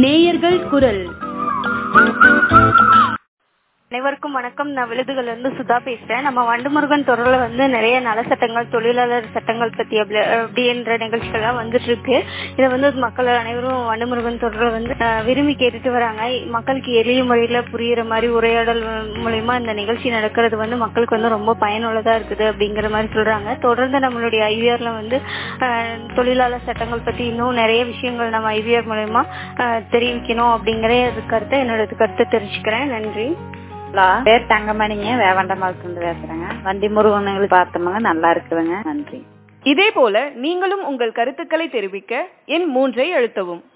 நேயர்கள் குரல் அனைவருக்கும் வணக்கம் நான் விழுதுகள்ல இருந்து சுதா பேசுறேன் நம்ம வண்டுமுருகன் தொடர்ல வந்து நிறைய நல சட்டங்கள் தொழிலாளர் சட்டங்கள் பத்தி அப்படி அப்படின்ற நிகழ்ச்சிகள்லாம் வந்துட்டு இருக்கு இதை வந்து மக்கள் அனைவரும் வண்டுமுருகன் தொடர்ல வந்து அஹ், விரும்பி கேட்டுட்டு வராங்க மக்களுக்கு எளிய முறையில புரியுற மாதிரி உரையாடல் மூலயமா இந்த நிகழ்ச்சி நடக்கிறது வந்து மக்களுக்கு வந்து ரொம்ப பயனுள்ளதா இருக்குது அப்படிங்கிற மாதிரி சொல்றாங்க தொடர்ந்து நம்மளுடைய ஐவிஆர்ல வந்து அஹ், தொழிலாளர் சட்டங்கள் பத்தி இன்னும் நிறைய விஷயங்கள் நம்ம ஐவிஆர் மூலயமா அஹ், தெரிவிக்கணும் அப்படிங்கிற கருத்தை என்னோட கருத்தை தெரிவிச்சுக்கிறேன் நன்றி ஹலோ பேர் தங்கமணிங்க வேவண்டமாலத்துலேருந்து பேசுறேங்க வண்டி முருகனுங்களை பார்த்தோமுங்க நல்லா இருக்குதுங்க நன்றி இதே போல நீங்களும் உங்கள் கருத்துக்களை தெரிவிக்க எண் மூன்றை அழுத்தவும்